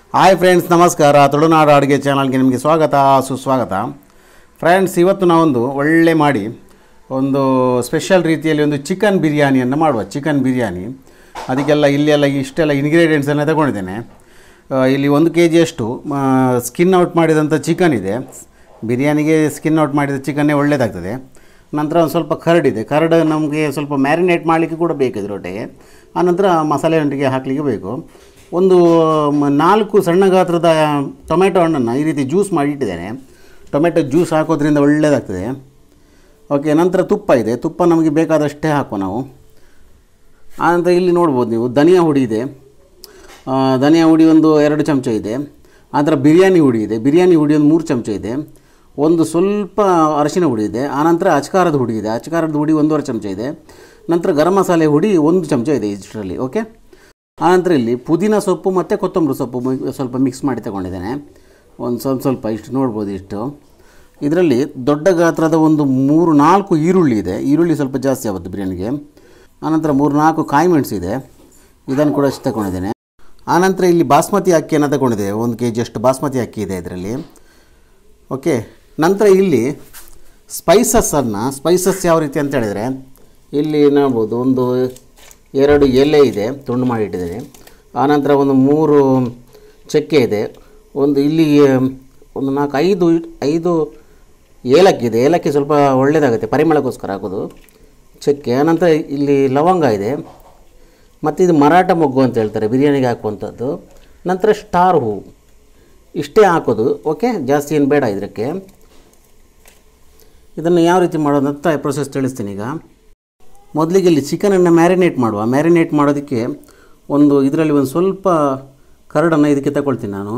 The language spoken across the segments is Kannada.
ಹಾಯ್ ಫ್ರೆಂಡ್ಸ್ ನಮಸ್ಕಾರ ತುಳುನಾಡು ಅಡುಗೆ ಚಾನಲ್ಗೆ ನಿಮಗೆ ಸ್ವಾಗತ ಸುಸ್ವಾಗತ ಫ್ರೆಂಡ್ಸ್ ಇವತ್ತು ನಾವೊಂದು ಒಳ್ಳೆ ಮಾಡಿ ಒಂದು ಸ್ಪೆಷಲ್ ರೀತಿಯಲ್ಲಿ ಒಂದು ಚಿಕನ್ ಬಿರಿಯಾನಿಯನ್ನು ಮಾಡುವ ಚಿಕನ್ ಬಿರಿಯಾನಿ ಅದಕ್ಕೆಲ್ಲ ಇಲ್ಲೆಲ್ಲ ಇಷ್ಟೆಲ್ಲ ಇಂಗ್ರೀಡಿಯೆಂಟ್ಸನ್ನು ತಗೊಂಡಿದ್ದೇನೆ ಆ, ಇಲ್ಲಿ ಒಂದು ಕೆ ಜಿಯಷ್ಟು ಸ್ಕಿನ್ ಔಟ್ ಮಾಡಿದಂಥ ಚಿಕನ್ ಇದೆ ಬಿರಿಯಾನಿಗೆ ಸ್ಕಿನ್ ಔಟ್ ಮಾಡಿದ ಚಿಕನ್ನೇ ಒಳ್ಳೆಯದಾಗ್ತದೆ ನಂತರ ಒಂದು ಸ್ವಲ್ಪ ಕರಡಿದೆ ಕರಡು ನಮಗೆ ಸ್ವಲ್ಪ ಮ್ಯಾರಿನೇಟ್ ಮಾಡಲಿಕ್ಕೆ ಕೂಡ ಬೇಕು ಇದರೊಟ್ಟಿಗೆ ಆನಂತರ ಮಸಾಲೆ ಒಟ್ಟಿಗೆ ಹಾಕಲಿಕ್ಕೆ ಬೇಕು ಒಂದು ಮ- ನಾಲ್ಕು ಸಣ್ಣ ಗಾತ್ರದ ಟೊಮೆಟೊ ಹಣ್ಣನ್ನು ಈ ರೀತಿ ಜ್ಯೂಸ್ ಮಾಡಿ ಇಟ್ಟಿದ್ದೇನೆ ಟೊಮೆಟೊ ಜ್ಯೂಸ್ ಹಾಕೋದ್ರಿಂದ ಒಳ್ಳೆಯದಾಗ್ತದೆ ಓಕೆ ನಂತರ ತುಪ್ಪ ಇದೆ ತುಪ್ಪ ನಮಗೆ ಬೇಕಾದಷ್ಟೇ ಹಾಕುವ ನಾವು ಆನಂತರ ಇಲ್ಲಿ ನೋಡ್ಬೋದು ನೀವು ಧನಿಯಾ ಹುಡಿ ಇದೆ ಆ, ಧನಿಯಾ ಹುಡಿ ಒಂದು ಎರಡು ಚಮಚ ಇದೆ ಆನಂತರ ಬಿರಿಯಾನಿ ಹುಡಿ ಇದೆ ಬಿರಿಯಾನಿ ಹುಡಿ ಒಂದು ಮೂರು ಚಮಚ ಇದೆ ಒಂದು ಸ್ವಲ್ಪ ಅರಿಶಿನ ಹುಡಿ ಇದೆ ಆನಂತರ ಅಚ್ಕಾರದ ಹುಡಿ ಇದೆ ಅಚ್ಕಾರದ ಹುಡಿ ಒಂದೂವರೆ ಚಮಚ ಇದೆ ನಂತರ ಗರಂ ಮಸಾಲೆ ಹುಡಿ ಒಂದು ಚಮಚ ಇದೆ ಇಷ್ಟರಲ್ಲಿ ಓಕೆ ಆನಂತರ ಇಲ್ಲಿ ಪುದೀನ ಸೊಪ್ಪು ಮತ್ತು ಕೊತ್ತಂಬರಿ ಸೊಪ್ಪು ಮಿ- ಸ್ವಲ್ಪ ಮಿಕ್ಸ್ ಮಾಡಿ ತಗೊಂಡಿದ್ದೇನೆ ಒಂದು ಸ್ವಲ್ಪ ಸ್ವಲ್ಪ ಇಷ್ಟು ನೋಡ್ಬೋದು ಇಷ್ಟು ಇದರಲ್ಲಿ ದೊಡ್ಡ ಗಾತ್ರದ ಒಂದು ಮೂರು ನಾಲ್ಕು ಈರುಳ್ಳಿ ಇದೆ ಈರುಳ್ಳಿ ಸ್ವಲ್ಪ ಜಾಸ್ತಿ ಆಗುತ್ತೆ ಬಿರಿಯಾನಿಗೆ ಆನಂತರ ಮೂರು ನಾಲ್ಕು ಕಾಯಿ ಮೆಣಸು ಇದೆ ಇದನ್ನು ಕೂಡ ಅಷ್ಟು ತಗೊಂಡಿದ್ದೇನೆ ಆನಂತರ ಇಲ್ಲಿ ಬಾಸ್ಮತಿ ಅಕ್ಕಿಯನ್ನು ತಗೊಂಡಿದ್ದೇವೆ ಒಂದು ಕೆ ಜಿಯಷ್ಟು ಬಾಸ್ಮತಿ ಅಕ್ಕಿ ಇದೆ ಇದರಲ್ಲಿ ಓಕೆ ನಂತರ ಇಲ್ಲಿ ಸ್ಪೈಸಸ್ಸನ್ನು ಸ್ಪೈಸಸ್ ಯಾವ ರೀತಿ ಅಂತ ಹೇಳಿದರೆ ಇಲ್ಲಿ ನೋಡ್ಬೋದು ಒಂದು ಎರಡು ಎಲೆ ಇದೆ ತುಂಡು ಮಾಡಿ ಇಟ್ಟಿದ್ದೇನೆ ಆನಂತರ ಒಂದು ಮೂರು ಚಕ್ಕೆ ಇದೆ ಒಂದು ಇಲ್ಲಿ ಒಂದು ನಾಲ್ಕು ಐದು ಐದು ಏಲಕ್ಕಿ ಇದೆ ಏಲಕ್ಕಿ ಸ್ವಲ್ಪ ಒಳ್ಳೆಯದಾಗುತ್ತೆ ಪರಿಮಳಕ್ಕೋಸ್ಕರ ಹಾಕೋದು ಚಕ್ಕೆ ಆನಂತರ ಇಲ್ಲಿ ಲವಂಗ ಇದೆ ಮತ್ತು ಇದು ಮರಾಠ ಮೊಗ್ಗು ಅಂತ ಹೇಳ್ತಾರೆ ಬಿರಿಯಾನಿಗೆ ಹಾಕುವಂಥದ್ದು ನಂತರ ಸ್ಟಾರ್ ಹೂವು ಇಷ್ಟೇ ಹಾಕೋದು ಓಕೆ ಜಾಸ್ತಿ ಏನು ಬೇಡ ಇದಕ್ಕೆ ಇದನ್ನು ಯಾವ ರೀತಿ ಮಾಡೋದಂತ ಪ್ರೊಸೆಸ್ ತಿಳಿಸ್ತೀನಿ ಈಗ ಮೊದಲಿಗೆ ಇಲ್ಲಿ ಚಿಕನನ್ನು ಮ್ಯಾರಿನೇಟ್ ಮಾಡುವ ಮ್ಯಾರಿನೇಟ್ ಮಾಡೋದಕ್ಕೆ ಒಂದು ಇದರಲ್ಲಿ ಒಂದು ಸ್ವಲ್ಪ ಕರಡನ್ನು ಇದಕ್ಕೆ ತಗೊಳ್ತೀನಿ ನಾನು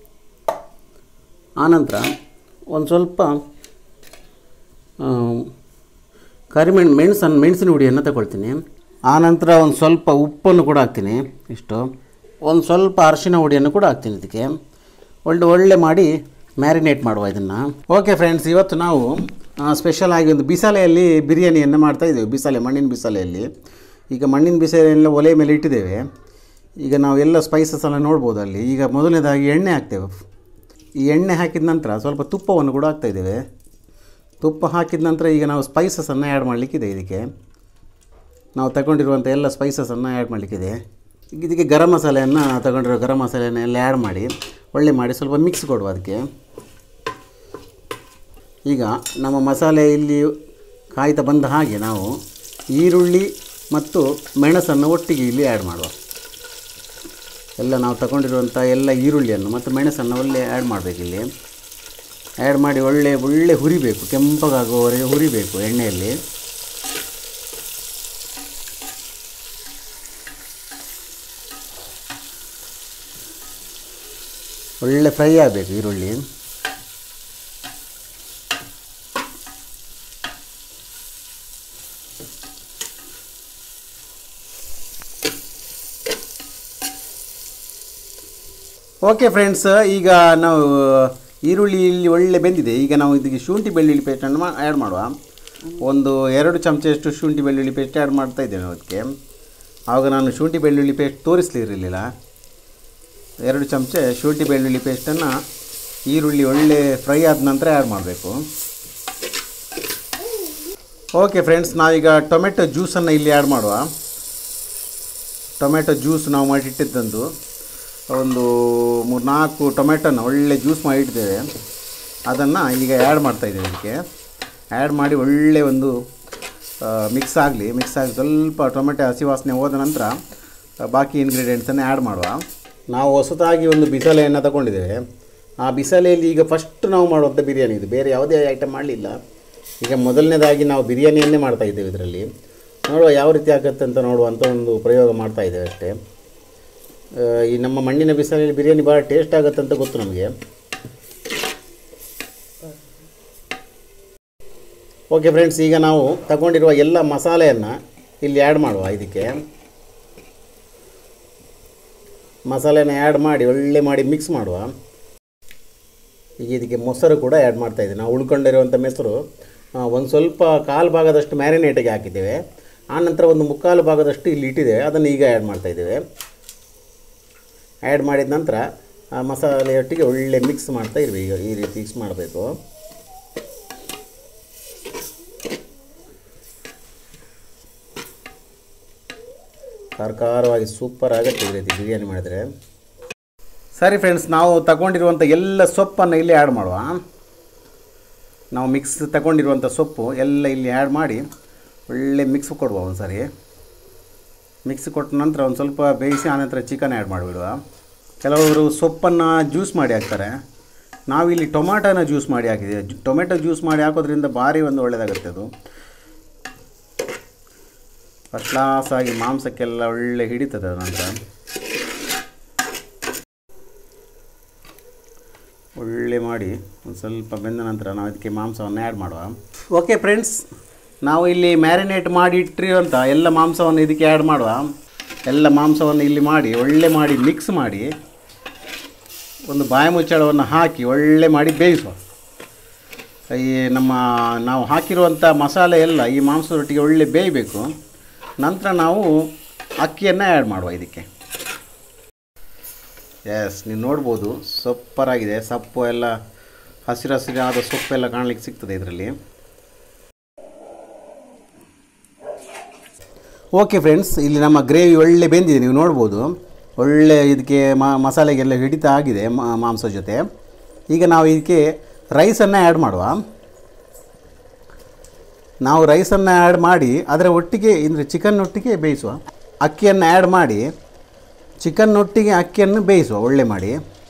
ಆನಂತರ ಒಂದು ಸ್ವಲ್ಪ ಆ, ಕರಿಮೆಣ್ ಮೆಣಸನ್ನು ಮೆಣಸಿನ ಹುಡಿಯನ್ನು ತಗೊಳ್ತೀನಿ ಆನಂತರ ಒಂದು ಸ್ವಲ್ಪ ಉಪ್ಪನ್ನು ಕೂಡ ಹಾಕ್ತೀನಿ ಇಷ್ಟು ಒಂದು ಸ್ವಲ್ಪ ಅರಿಶಿನ ಹುಡಿಯನ್ನು ಕೂಡ ಹಾಕ್ತೀನಿ ಇದಕ್ಕೆ ಒಳ್ಳೆ ಒಳ್ಳೆ ಮಾಡಿ ಮ್ಯಾರಿನೇಟ್ ಮಾಡುವ ಇದನ್ನು ಓಕೆ ಫ್ರೆಂಡ್ಸ್ ಇವತ್ತು ನಾವು ಸ್ಪೆಷಲ್ ಆಗಿ ಒಂದು ಬಿಸಾಲೆಯಲ್ಲಿ ಬಿರಿಯಾನಿಯನ್ನು ಮಾಡ್ತಾ ಇದ್ದೇವೆ ಬಿಸಾಲೆ ಮಣ್ಣಿನ ಬಿಸಾಲೆಯಲ್ಲಿ ಈಗ ಮಣ್ಣಿನ ಬಿಸಾಲೆಯೆಲ್ಲ ಒಲೆ ಮೇಲೆ ಇಟ್ಟಿದ್ದೇವೆ ಈಗ ನಾವು ಎಲ್ಲ ಸ್ಪೈಸಸ್ ಎಲ್ಲ ನೋಡ್ಬೋದು ಅಲ್ಲಿ ಈಗ ಮೊದಲನೇದಾಗಿ ಎಣ್ಣೆ ಹಾಕ್ತೇವೆ ಈ ಎಣ್ಣೆ ಹಾಕಿದ ನಂತರ ಸ್ವಲ್ಪ ತುಪ್ಪವನ್ನು ಕೂಡ ಹಾಕ್ತಾ ಇದ್ದೇವೆ ತುಪ್ಪ ಹಾಕಿದ ನಂತರ ಈಗ ನಾವು ಸ್ಪೈಸಸನ್ನು ಆ್ಯಡ್ ಮಾಡಲಿಕ್ಕಿದೆ ಇದಕ್ಕೆ ನಾವು ತಗೊಂಡಿರುವಂಥ ಎಲ್ಲ ಸ್ಪೈಸಸನ್ನು ಆ್ಯಡ್ ಮಾಡಲಿಕ್ಕಿದೆ ಈಗ ಇದಕ್ಕೆ ಗರಂ ಮಸಾಲೆಯನ್ನು ತಗೊಂಡಿರೋ ಗರಂ ಮಸಾಲೆಯನ್ನು ಎಲ್ಲ ಆ್ಯಡ್ ಮಾಡಿ ಒಳ್ಳೆ ಮಾಡಿ ಸ್ವಲ್ಪ ಮಿಕ್ಸ್ ಕೊಡುವ ಅದಕ್ಕೆ ಈಗ ನಮ್ಮ ಮಸಾಲೆ ಇಲ್ಲಿ ಕಾಯ್ತಾ ಬಂದ ಹಾಗೆ ನಾವು ಈರುಳ್ಳಿ ಮತ್ತು ಮೆಣಸನ್ನು ಒಟ್ಟಿಗೆ ಇಲ್ಲಿ ಆ್ಯಡ್ ಮಾಡುವ ಎಲ್ಲ ನಾವು ತಗೊಂಡಿರುವಂಥ ಎಲ್ಲ ಈರುಳ್ಳಿಯನ್ನು ಮತ್ತು ಮೆಣಸನ್ನು ಒಳ್ಳೆ ಆ್ಯಡ್ ಮಾಡಬೇಕು ಇಲ್ಲಿ ಆ್ಯಡ್ ಮಾಡಿ ಒಳ್ಳೆ ಒಳ್ಳೆ ಹುರಿಬೇಕು ಕೆಂಪಗಾಗುವವರೆಗೆ ಹುರಿಬೇಕು ಎಣ್ಣೆಯಲ್ಲಿ ಒಳ್ಳೆ ಫ್ರೈ ಆಗಬೇಕು ಈರುಳ್ಳಿ ಓಕೆ ಫ್ರೆಂಡ್ಸ್ ಈಗ ನಾವು ಈರುಳ್ಳಿ ಇಲ್ಲಿ ಒಳ್ಳೆ ಬೆಂದಿದೆ ಈಗ ನಾವು ಇದಕ್ಕೆ ಶುಂಠಿ ಬೆಳ್ಳುಳ್ಳಿ ಪೇಸ್ಟನ್ನು ಮಾ ಆ್ಯಡ್ ಮಾಡುವ ಒಂದು ಎರಡು ಚಮಚದಷ್ಟು ಶುಂಠಿ ಬೆಳ್ಳುಳ್ಳಿ ಪೇಸ್ಟ್ ಆ್ಯಡ್ ಮಾಡ್ತಾ ಇದ್ದೇನೆ ಅದಕ್ಕೆ ಆವಾಗ ನಾನು ಶುಂಠಿ ಬೆಳ್ಳುಳ್ಳಿ ಪೇಸ್ಟ್ ತೋರಿಸಲಿರಲಿಲ್ಲ ಎರಡು ಚಮಚ ಶುಂಠಿ ಬೆಳ್ಳುಳ್ಳಿ ಪೇಸ್ಟನ್ನು ಈರುಳ್ಳಿ ಒಳ್ಳೆ ಫ್ರೈ ಆದ ನಂತರ ಆ್ಯಡ್ ಮಾಡಬೇಕು ಓಕೆ ಫ್ರೆಂಡ್ಸ್ ನಾವೀಗ ಟೊಮೆಟೊ ಜ್ಯೂಸನ್ನು ಇಲ್ಲಿ ಆ್ಯಡ್ ಮಾಡುವ ಟೊಮೆಟೊ ಜ್ಯೂಸ್ ನಾವು ಮಾಡಿಟ್ಟಿದ್ದಂದು ಒಂದು ಮೂರು ನಾಲ್ಕು ಟೊಮೆಟೊನ ಒಳ್ಳೆ ಜ್ಯೂಸ್ ಮಾಡಿಟ್ಟಿದ್ದೇವೆ ಅದನ್ನು ಈಗ ಆ್ಯಡ್ ಮಾಡ್ತಾಯಿದ್ದೇವೆ ಇದಕ್ಕೆ ಆ್ಯಡ್ ಮಾಡಿ ಒಳ್ಳೆ ಒಂದು ಮಿಕ್ಸ್ ಆಗಲಿ ಮಿಕ್ಸ್ ಆಗಿ ಸ್ವಲ್ಪ ಟೊಮೆಟೊ ಹಸಿ ವಾಸನೆ ಹೋದ ನಂತರ ಆ, ಬಾಕಿ ಇಂಗ್ರೀಡಿಯೆಂಟ್ಸನ್ನು ಆ್ಯಡ್ ಮಾಡುವ ನಾವು ಹೊಸದಾಗಿ ಒಂದು ಬಿಸಾಲೆಯನ್ನು ತಗೊಂಡಿದ್ದೇವೆ ಆ ಬಿಸಾಲೆಯಲ್ಲಿ ಈಗ ಫಸ್ಟ್ ನಾವು ಮಾಡುವಂಥ ಬಿರಿಯಾನಿ ಇದು ಬೇರೆ ಯಾವುದೇ ಐಟಮ್ ಮಾಡಲಿಲ್ಲ ಈಗ ಮೊದಲನೇದಾಗಿ ನಾವು ಬಿರಿಯಾನಿಯನ್ನೇ ಮಾಡ್ತಾ ಇದ್ದೇವೆ ಇದರಲ್ಲಿ ನೋಡುವ ಯಾವ ರೀತಿ ಆಗುತ್ತೆ ಅಂತ ನೋಡುವಂಥ ಒಂದು ಪ್ರಯೋಗ ಮಾಡ್ತಾ ಇದ್ದೇವೆ ಅಷ್ಟೇ ಆ, ಈ ನಮ್ಮ ಮಣ್ಣಿನ ಬಿಸಿಲಲ್ಲಿ ಬಿರಿಯಾನಿ ಭಾಳ ಟೇಸ್ಟ್ ಆಗುತ್ತೆ ಅಂತ ಗೊತ್ತು ನಮಗೆ ಓಕೆ ಫ್ರೆಂಡ್ಸ್ ಈಗ ನಾವು ತಗೊಂಡಿರುವ ಎಲ್ಲ ಮಸಾಲೆಯನ್ನು ಇಲ್ಲಿ ಆ್ಯಡ್ ಮಾಡುವ ಇದಕ್ಕೆ ಮಸಾಲೆನ ಆ್ಯಡ್ ಮಾಡಿ ಒಳ್ಳೆ ಮಾಡಿ ಮಿಕ್ಸ್ ಮಾಡುವ ಈಗ ಇದಕ್ಕೆ ಮೊಸರು ಕೂಡ ಆ್ಯಡ್ ಮಾಡ್ತಾ ಇದ್ದೀವಿ ನಾವು ಉಳ್ಕೊಂಡಿರುವಂಥ ಮೊಸರು ಒಂದು ಸ್ವಲ್ಪ ಕಾಲು ಭಾಗದಷ್ಟು ಮ್ಯಾರಿನೇಟಿಗೆ ಹಾಕಿದ್ದೇವೆ ಆನಂತರ ಒಂದು ಮುಕ್ಕಾಲು ಭಾಗದಷ್ಟು ಇಲ್ಲಿ ಇಟ್ಟಿದ್ದೇವೆ ಅದನ್ನು ಈಗ ಆ್ಯಡ್ ಮಾಡ್ತಾ ಇದ್ದೇವೆ ಆ್ಯಡ್ ಮಾಡಿದ ನಂತರ ಆ ಮಸಾಲೆಯೊಟ್ಟಿಗೆ ಒಳ್ಳೆ ಮಿಕ್ಸ್ ಮಾಡ್ತಾ ಇರ್ಬೇಕು ಈಗ ಈ ರೀತಿ ಮಿಕ್ಸ್ ಮಾಡಬೇಕು ಖಾರ ಖಾರವಾಗಿ ಸೂಪರ್ ಆಗುತ್ತೆ ಈ ರೀತಿ ಬಿರಿಯಾನಿ ಮಾಡಿದರೆ ಸರಿ ಫ್ರೆಂಡ್ಸ್ ನಾವು ತಗೊಂಡಿರುವಂಥ ಎಲ್ಲ ಸೊಪ್ಪನ್ನು ಇಲ್ಲಿ ಆ್ಯಡ್ ಮಾಡುವ ನಾವು ಮಿಕ್ಸ್ ತಗೊಂಡಿರುವಂಥ ಸೊಪ್ಪು ಎಲ್ಲ ಇಲ್ಲಿ ಆ್ಯಡ್ ಮಾಡಿ ಒಳ್ಳೆ ಮಿಕ್ಸ್ ಕೊಡುವ ಒಂದು ಸರಿ ಮಿಕ್ಸ್ ಕೊಟ್ಟ ನಂತರ ಒಂದು ಸ್ವಲ್ಪ ಬೇಯಿಸಿ ಆನಂತರ ಚಿಕನ್ ಆ್ಯಡ್ ಮಾಡಿಬಿಡುವ ಕೆಲವರು ಸೊಪ್ಪನ್ನು ಜ್ಯೂಸ್ ಮಾಡಿ ಹಾಕ್ತಾರೆ ನಾವಿಲ್ಲಿ ಟೊಮಾಟೋನ ಜ್ಯೂಸ್ ಮಾಡಿ ಹಾಕಿದ್ದೀವಿ ಜು- ಟೊಮೆಟೊ ಜ್ಯೂಸ್ ಮಾಡಿ ಹಾಕೋದ್ರಿಂದ ಭಾರಿ ಒಂದು ಒಳ್ಳೆಯದಾಗುತ್ತೆ ಅದು ಫಸ್ಟ್ ಕ್ಲಾಸ್ ಆಗಿ ಮಾಂಸಕ್ಕೆಲ್ಲ ಒಳ್ಳೆ ಹಿಡಿತದೆ ಅದು ನಂತರ ಒಳ್ಳೆ ಮಾಡಿ ಒಂದು ಸ್ವಲ್ಪ ಬೆಂದ ನಂತರ ನಾವು ಇದಕ್ಕೆ ಮಾಂಸವನ್ನು ಆ್ಯಡ್ ಮಾಡುವ ಓಕೆ ಫ್ರೆಂಡ್ಸ್ ನಾವು ಇಲ್ಲಿ ಮ್ಯಾರಿನೇಟ್ ಮಾಡಿ ಇಟ್ಟಿರುವಂಥ ಎಲ್ಲ ಮಾಂಸವನ್ನು ಇದಕ್ಕೆ ಆ್ಯಡ್ ಮಾಡುವ ಎಲ್ಲ ಮಾಂಸವನ್ನು ಇಲ್ಲಿ ಮಾಡಿ ಒಳ್ಳೆ ಮಾಡಿ ಮಿಕ್ಸ್ ಮಾಡಿ ಒಂದು ಬಾಯಿ ಮುಚ್ಚಳವನ್ನು ಹಾಕಿ ಒಳ್ಳೆ ಮಾಡಿ ಬೇಯಿಸುವ ಈ ನಮ್ಮ ನಾವು ಹಾಕಿರುವಂಥ ಮಸಾಲೆ ಎಲ್ಲ ಈ ಮಾಂಸದೊಟ್ಟಿಗೆ ಒಳ್ಳೆ ಬೇಯಬೇಕು ನಂತರ ನಾವು ಅಕ್ಕಿಯನ್ನು ಆ್ಯಡ್ ಮಾಡುವ ಇದಕ್ಕೆ ಎಸ್ ನೀವು ನೋಡ್ಬೋದು ಸೂಪರಾಗಿದೆ ಸೊಪ್ಪು ಎಲ್ಲ ಹಸಿರು ಹಸಿರಾದ ಸೊಪ್ಪೆಲ್ಲ ಕಾಣಲಿಕ್ಕೆ ಸಿಗ್ತದೆ ಇದರಲ್ಲಿ ಓಕೆ ಫ್ರೆಂಡ್ಸ್ ಇಲ್ಲಿ ನಮ್ಮ ಗ್ರೇವಿ ಒಳ್ಳೆ ಬೆಂದಿದೆ ನೀವು ನೋಡ್ಬೋದು ಒಳ್ಳೆ ಇದಕ್ಕೆ ಮಸಾಲೆಗೆಲ್ಲ ಹಿಡಿತ ಆಗಿದೆ ಮ- ಮಾಂಸ ಜೊತೆ ಈಗ ನಾವು ಇದಕ್ಕೆ ರೈಸನ್ನು ಆ್ಯಡ್ ಮಾಡುವ ನಾವು ರೈಸನ್ನು ಆ್ಯಡ್ ಮಾಡಿ ಅದರ ಒಟ್ಟಿಗೆ ಅಂದರೆ ಚಿಕನ್ ಒಟ್ಟಿಗೆ ಬೇಯಿಸುವ ಅಕ್ಕಿಯನ್ನು ಆ್ಯಡ್ ಮಾಡಿ ಚಿಕನ್ ಒಟ್ಟಿಗೆ ಅಕ್ಕಿಯನ್ನು ಬೇಯಿಸುವ ಒಳ್ಳೆ ಮಾಡಿ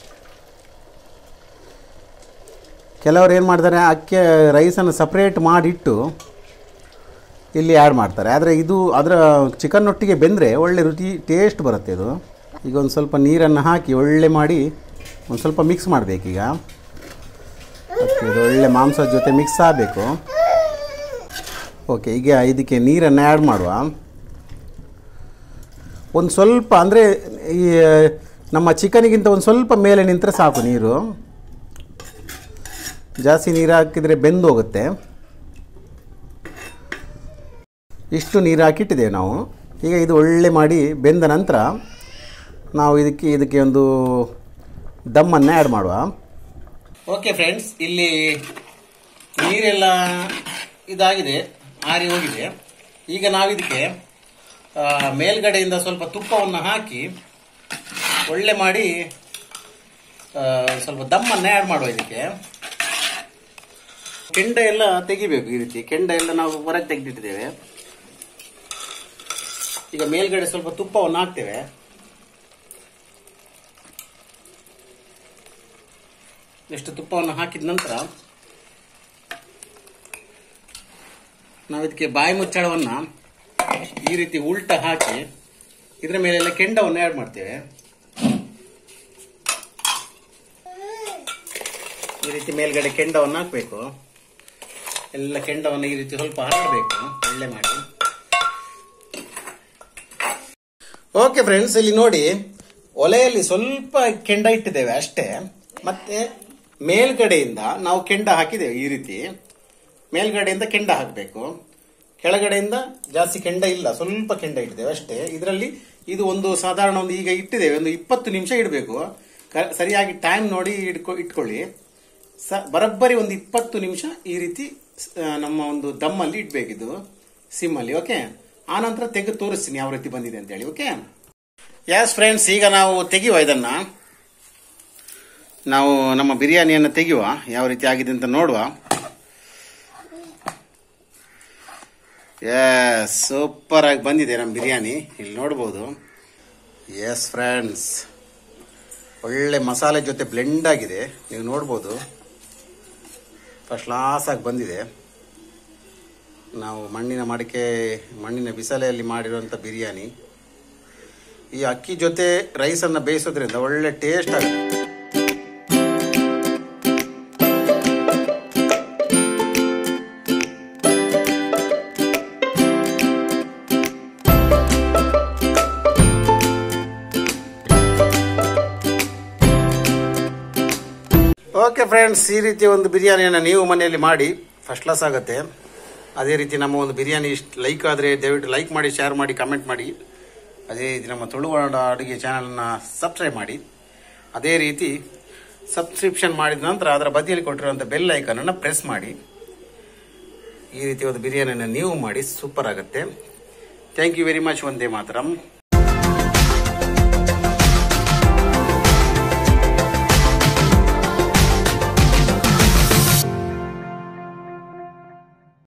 ಕೆಲವರು ಏನು ಮಾಡ್ತಾರೆ ಅಕ್ಕಿ ರೈಸನ್ನು ಸಪ್ರೇಟ್ ಮಾಡಿಟ್ಟು ಇಲ್ಲಿ ಆ್ಯಡ್ ಮಾಡ್ತಾರೆ ಆದರೆ ಇದು ಅದರ ಚಿಕನ್ ಒಟ್ಟಿಗೆ ಬೆಂದರೆ ಒಳ್ಳೆ ರುಚಿ ಟೇಸ್ಟ್ ಬರುತ್ತೆ ಇದು ಈಗ ಒಂದು ಸ್ವಲ್ಪ ನೀರನ್ನು ಹಾಕಿ ಒಳ್ಳೆ ಮಾಡಿ ಒಂದು ಸ್ವಲ್ಪ ಮಿಕ್ಸ್ ಮಾಡಬೇಕೀಗ ಓಕೆ ಇದು ಒಳ್ಳೆ ಮಾಂಸದ ಜೊತೆ ಮಿಕ್ಸ್ ಆಗಬೇಕು ಓಕೆ ಈಗ ಇದಕ್ಕೆ ನೀರನ್ನು ಆ್ಯಡ್ ಮಾಡುವ ಒಂದು ಸ್ವಲ್ಪ ಅಂದರೆ ಈ ನಮ್ಮ ಚಿಕನಿಗಿಂತ ಒಂದು ಸ್ವಲ್ಪ ಮೇಲೆ ನಿಂತರೆ ಸಾಕು ನೀರು ಜಾಸ್ತಿ ನೀರು ಹಾಕಿದರೆ ಬೆಂದು ಹೋಗುತ್ತೆ ಇಷ್ಟು ನೀರು ಹಾಕಿಟ್ಟಿದ್ದೇವೆ ನಾವು ಈಗ ಇದು ಒಳ್ಳೆ ಮಾಡಿ ಬೆಂದ ನಂತರ ನಾವು ಇದಕ್ಕೆ ಇದಕ್ಕೆ ಒಂದು ದಮ್ಮನ್ನು ಆ್ಯಡ್ ಮಾಡುವ ಓಕೆ ಫ್ರೆಂಡ್ಸ್ ಇಲ್ಲಿ ನೀರೆಲ್ಲ ಇದಾಗಿದೆ ಆರಿ ಹೋಗಿದೆ ಈಗ ನಾವು ಇದಕ್ಕೆ ಆ, ಮೇಲ್ಗಡೆಯಿಂದ ಸ್ವಲ್ಪ ತುಪ್ಪವನ್ನು ಹಾಕಿ ಒಳ್ಳೆ ಮಾಡಿ ಆ, ಸ್ವಲ್ಪ ದಮ್ಮನ್ನು ಆ್ಯಡ್ ಮಾಡುವ ಇದಕ್ಕೆ ಕೆಂಡ ಎಲ್ಲ ತೆಗಿಬೇಕು ಈ ರೀತಿ ಕೆಂಡ ಎಲ್ಲ ನಾವು ಹೊರಗೆ ತೆಗೆದಿಟ್ಟಿದ್ದೇವೆ ಈಗ ಮೇಲ್ಗಡೆ ಸ್ವಲ್ಪ ತುಪ್ಪವನ್ನು ಹಾಕ್ತೇವೆ ಎಷ್ಟು ತುಪ್ಪವನ್ನು ಹಾಕಿದ ನಂತರ ನಾವು ಇದಕ್ಕೆ ಬಾಯಿ ಮುಚ್ಚಳವನ್ನು ಈ ರೀತಿ ಉಲ್ಟ ಹಾಕಿ ಇದರ ಮೇಲೆಲ್ಲ ಕೆಂಡವನ್ನು ಆ್ಯಡ್ ಮಾಡ್ತೇವೆ ಈ ರೀತಿ ಮೇಲ್ಗಡೆ ಕೆಂಡವನ್ನು ಹಾಕಬೇಕು ಎಲ್ಲ ಕೆಂಡವನ್ನು ಈ ರೀತಿ ಸ್ವಲ್ಪ ಹರಡಬೇಕು ಒಳ್ಳೆ ಮಾಡಿ ಓಕೆ ಫ್ರೆಂಡ್ಸ್ ಇಲ್ಲಿ ನೋಡಿ ಒಲೆಯಲ್ಲಿ ಸ್ವಲ್ಪ ಕೆಂಡ ಇಟ್ಟಿದ್ದೇವೆ ಅಷ್ಟೇ ಮತ್ತೆ ಮೇಲ್ಗಡೆಯಿಂದ ನಾವು ಕೆಂಡ ಹಾಕಿದ್ದೇವೆ ಈ ರೀತಿ ಮೇಲ್ಗಡೆಯಿಂದ ಕೆಂಡ ಹಾಕಬೇಕು ಕೆಳಗಡೆಯಿಂದ ಜಾಸ್ತಿ ಕೆಂಡ ಇಲ್ಲ ಸ್ವಲ್ಪ ಕೆಂಡ ಇಟ್ಟಿದ್ದೇವೆ ಅಷ್ಟೇ ಇದರಲ್ಲಿ ಇದು ಒಂದು ಸಾಧಾರಣ ಒಂದು ಈಗ ಇಟ್ಟಿದ್ದೇವೆ ಒಂದು ಇಪ್ಪತ್ತು ನಿಮಿಷ ಇಡಬೇಕು ಸರಿಯಾಗಿ ಟೈಮ್ ನೋಡಿ ಇಟ್ಕೊ ಇಟ್ಕೊಳ್ಳಿ ಸ ಬರೋಬ್ಬರಿ ಒಂದು ಇಪ್ಪತ್ತು ನಿಮಿಷ ಈ ರೀತಿ ಆ, ನಮ್ಮ ಒಂದು ದಮ್ಮಲ್ಲಿ ಇಡಬೇಕಿದು ಸಿಮ್ಮಲ್ಲಿ ಓಕೆ ಆನಂತರ ತೆಗೆದು ತೋರಿಸ್ತೀನಿ ಯಾವ ರೀತಿ ಬಂದಿದೆ ಅಂತ ಹೇಳಿ ಓಕೆ ಯಾಸ್ ಫ್ರೆಂಡ್ಸ್ ಈಗ ನಾವು ತೆಗೆಯುವ ಇದನ್ನ ನಾವು ನಮ್ಮ ಬಿರಿಯಾನಿಯನ್ನು ತೆಗೆಯುವ ಯಾವ ರೀತಿ ಆಗಿದೆ ಅಂತ ನೋಡುವ ಎಸ್ ಸೂಪರ್ ಆಗಿ ಬಂದಿದೆ ನಮ್ಮ ಬಿರಿಯಾನಿ ಇಲ್ಲಿ ನೋಡ್ಬೋದು ಎಸ್ ಫ್ರೆಂಡ್ಸ್ ಒಳ್ಳೆ ಮಸಾಲೆ ಜೊತೆ ಬ್ಲೆಂಡ್ ಆಗಿದೆ ನೀವು ನೋಡ್ಬೋದು ಫಸ್ಟ್ ಕ್ಲಾಸ್ ಆಗಿ ಬಂದಿದೆ ನಾವು ಮಣ್ಣಿನ ಮಡಿಕೆ ಮಣ್ಣಿನ ಬಿಸಲೆಯಲ್ಲಿ ಮಾಡಿರುವಂಥ ಬಿರಿಯಾನಿ ಈ ಅಕ್ಕಿ ಜೊತೆ ರೈಸನ್ನು ಬೇಯಿಸೋದ್ರಿಂದ ಒಳ್ಳೆ ಟೇಸ್ಟ್ ಆಗುತ್ತೆ ಓಕೆ ಫ್ರೆಂಡ್ಸ್ ಈ ರೀತಿಯ ಒಂದು ಬಿರಿಯಾನಿಯನ್ನು ನೀವು ಮನೆಯಲ್ಲಿ ಮಾಡಿ ಫಸ್ಟ್ ಕ್ಲಾಸ್ ಆಗುತ್ತೆ ಅದೇ ರೀತಿ ನಮ್ಮ ಒಂದು ಬಿರಿಯಾನಿ ಇಷ್ಟು ಲೈಕ್ ಆದರೆ ದಯವಿಟ್ಟು ಲೈಕ್ ಮಾಡಿ ಶೇರ್ ಮಾಡಿ ಕಮೆಂಟ್ ಮಾಡಿ ಅದೇ ರೀತಿ ನಮ್ಮ ತುಳುವಾಡ ಅಡುಗೆ ಚಾನಲನ್ನು ಸಬ್ಸ್ಕ್ರೈಬ್ ಮಾಡಿ ಅದೇ ರೀತಿ ಸಬ್ಸ್ಕ್ರಿಪ್ಷನ್ ಮಾಡಿದ ನಂತರ ಅದರ ಬದಿಯಲ್ಲಿ ಕೊಟ್ಟಿರುವಂಥ ಬೆಲ್ ಐಕನನ್ನು ಪ್ರೆಸ್ ಮಾಡಿ ಈ ರೀತಿ ಒಂದು ಬಿರಿಯಾನಿಯನ್ನು ನೀವು ಮಾಡಿ ಸೂಪರ್ ಆಗುತ್ತೆ ಥ್ಯಾಂಕ್ ಯು ವೆರಿ ಮಚ್ ಒಂದೇ ಮಾತರಂ